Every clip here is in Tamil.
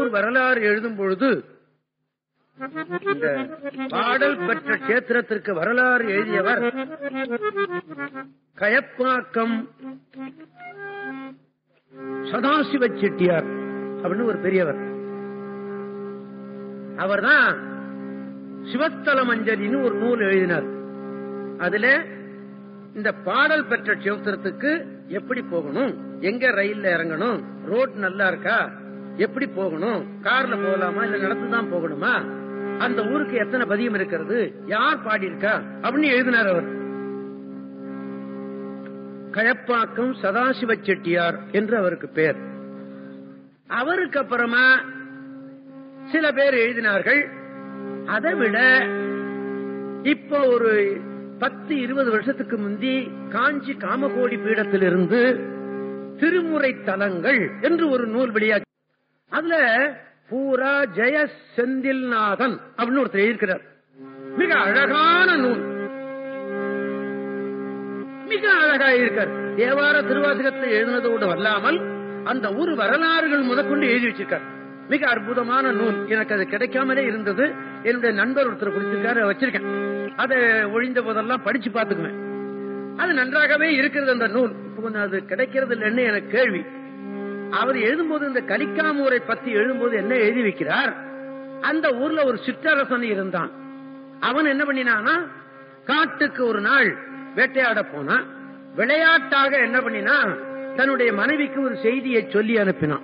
வரலாறு எழுதும் பொழுது இந்த பாடல் பெற்ற கஷேத்திரத்திற்கு வரலாறு எழுதியவர் கயப்பாக்கம் சதாசிவ செட்டியார் அப்படின்னு ஒரு பெரியவர் அவர்தான் சிவத்தல மஞ்சரின்னு ஒரு நூல் எழுதினார் அதுல இந்த பாடல் பெற்ற கஷேத்திரத்துக்கு எப்படி போகணும் எங்க ரயில்ல இறங்கணும் ரோட் நல்லா இருக்கா எப்படி போகணும் கார்ல போகலாமா இல்ல நடந்துதான் போகணுமா அந்த ஊருக்கு எத்தனை பதியம் இருக்கிறது யார் பாடியிருக்கா அப்படின்னு எழுதினார் அவர் கயப்பாக்கம் சதாசிவ செட்டியார் என்று அவருக்கு பேர் அவருக்கு அப்புறமா சில பேர் எழுதினார்கள் அதை விட இப்போ ஒரு பத்து இருபது வருஷத்துக்கு முந்தி காஞ்சி காமகோடி பீடத்திலிருந்து திருமுறை தலங்கள் என்று ஒரு நூல் வெளியாச்சு அதுல பூரா ஜெய செந்தில்நாதன் அப்படின்னு ஒருத்தர் எழுதியிருக்கிறார் மிக அழகான நூல் மிக அழகா இருக்கார் தேவார திருவாசகத்தை எழுதினதோடு அல்லாமல் அந்த ஊர் வரலாறுகள் முதற்கொண்டு எழுதி வச்சிருக்கார் மிக அற்புதமான நூல் எனக்கு அது கிடைக்காமலே இருந்தது என்னுடைய நண்பர் ஒருத்தர் கொடுத்திருக்காரு வச்சிருக்கேன் அதை ஒழிந்த போதெல்லாம் படிச்சு பார்த்துக்குவேன் அது நன்றாகவே இருக்கிறது அந்த நூல் இப்ப கொஞ்சம் அது கிடைக்கிறது இல்லைன்னு எனக்கு கேள்வி அவர் எழுதும்போது இந்த கலிக்காமூரை பத்தி எழுதும்போது என்ன எழுதி வைக்கிறார் அந்த ஊர்ல ஒரு சிற்றரசன் இருந்தான் அவன் என்ன பண்ணினானா காட்டுக்கு ஒரு நாள் வேட்டையாட போனா விளையாட்டாக என்ன பண்ணினா தன்னுடைய மனைவிக்கு ஒரு செய்தியை சொல்லி அனுப்பினான்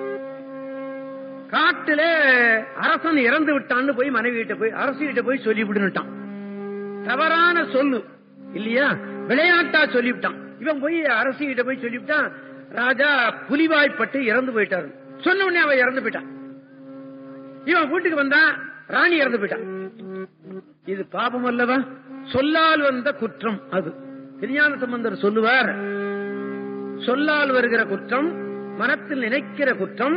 காட்டுல அரசன் இறந்து விட்டான்னு போய் மனைவி கிட்ட போய் அரசு கிட்ட போய் சொல்லி விடுனுட்டான் தவறான சொல்லு இல்லையா விளையாட்டா சொல்லிவிட்டான் இவன் போய் அரசு கிட்ட போய் சொல்லிவிட்டான் ராஜா புலிவாய்ப்பட்டு இறந்து போயிட்டாரு சொன்ன உடனே அவன் இறந்து போயிட்டான் இவன் வீட்டுக்கு வந்தான் ராணி இறந்து போயிட்டான் இது பாபம் அல்லவா சொல்லால் வந்த குற்றம் அது திருஞான சம்பந்தர் சொல்லுவார் சொல்லால் வருகிற குற்றம் மனத்தில் நினைக்கிற குற்றம்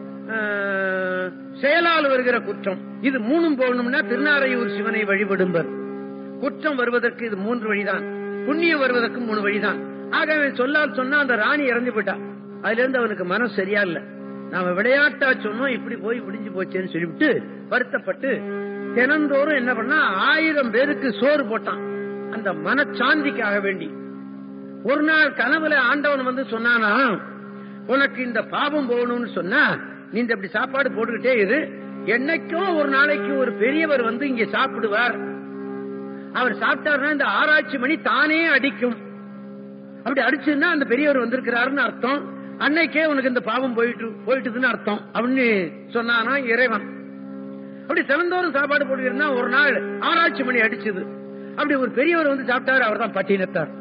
ஆஹ், செயலால் வருகிற குற்றம் இது மூணும் போகணும்னா திருநாரையூர் சிவனை வழிபடும்பர் குற்றம் வருவதற்கு இது மூன்று வழிதான் புண்ணியம் வருவதற்கு மூணு வழிதான் ஆகவே சொல்லால் சொன்னா அந்த ராணி இறந்து போயிட்டா அதுல இருந்து அவனுக்கு மனசு சரியா இல்ல நாம விளையாட்டா சொன்னோம் இப்படி போய் விடிஞ்சு போச்சேன்னு சொல்லிவிட்டு வருத்தப்பட்டு தினந்தோறும் என்ன பண்ணா ஆயிரம் பேருக்கு சோறு போட்டான் அந்த மனச்சாந்திக்காக வேண்டி ஒரு நாள் கனவுல ஆண்டவன் வந்து சொன்னானா உனக்கு இந்த பாவம் போகணும்னு சொன்னா நீ இந்த இப்படி சாப்பாடு போட்டுக்கிட்டே இரு என்னைக்கும் ஒரு நாளைக்கு ஒரு பெரியவர் வந்து இங்க சாப்பிடுவார் அவர் சாப்பிட்டாருன்னா இந்த ஆராய்ச்சி மணி தானே அடிக்கும் அப்படி அடிச்சுன்னா அந்த பெரியவர் வந்திருக்கிறாருன்னு அர்த்தம் அன்னைக்கே உனக்கு இந்த பாவம் போயிட்டு போயிட்டுதுன்னு அர்த்தம் அப்படின்னு சொன்னானா இறைவன் அப்படி தினந்தோறும் சாப்பாடு போட்டுக்கிறா ஒரு நாள் ஆராய்ச்சி மணி அடிச்சது அப்படி ஒரு பெரியவர் வந்து சாப்பிட்டாரு அவர் தான் பட்டினத்தார்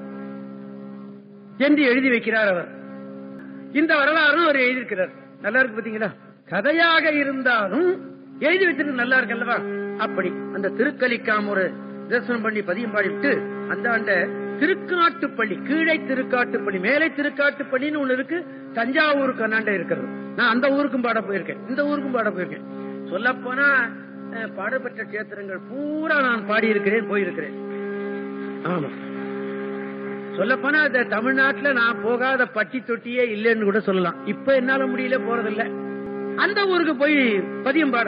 என்று எழுதி வைக்கிறார் அவர் இந்த வரலாறும் அவர் எழுதியிருக்கிறார் நல்லா இருக்கு பாத்தீங்களா கதையாக இருந்தாலும் எழுதி வச்சிருக்கு நல்லா இருக்கு அல்லவா அப்படி அந்த திருக்கலிக்காமூர் தரிசனம் பண்ணி பதியம் பாடிவிட்டு அந்த ஆண்ட திருக்காட்டுப்பள்ளி கீழே திருக்காட்டுப்பள்ளி மேலே திருக்காட்டுப்பள்ளின்னு ஒண்ணு இருக்கு தஞ்சாவூருக்கு அண்ணாண்ட இருக்கிறது நான் அந்த ஊருக்கும் பாட போயிருக்கேன் இந்த ஊருக்கும் பாட போயிருக்கேன் சொல்ல போனா பாடப்பெற்ற கஷேத்திரங்கள் பூரா நான் பாடியிருக்கிறேன் போயிருக்கிறேன் ஆமா சொல்ல போனா இந்த தமிழ்நாட்டுல நான் போகாத பட்டி தொட்டியே இல்லைன்னு கூட சொல்லலாம் இப்ப என்னால முடியல போறதில்ல அந்த ஊருக்கு போய் பதியம் பாடுறேன்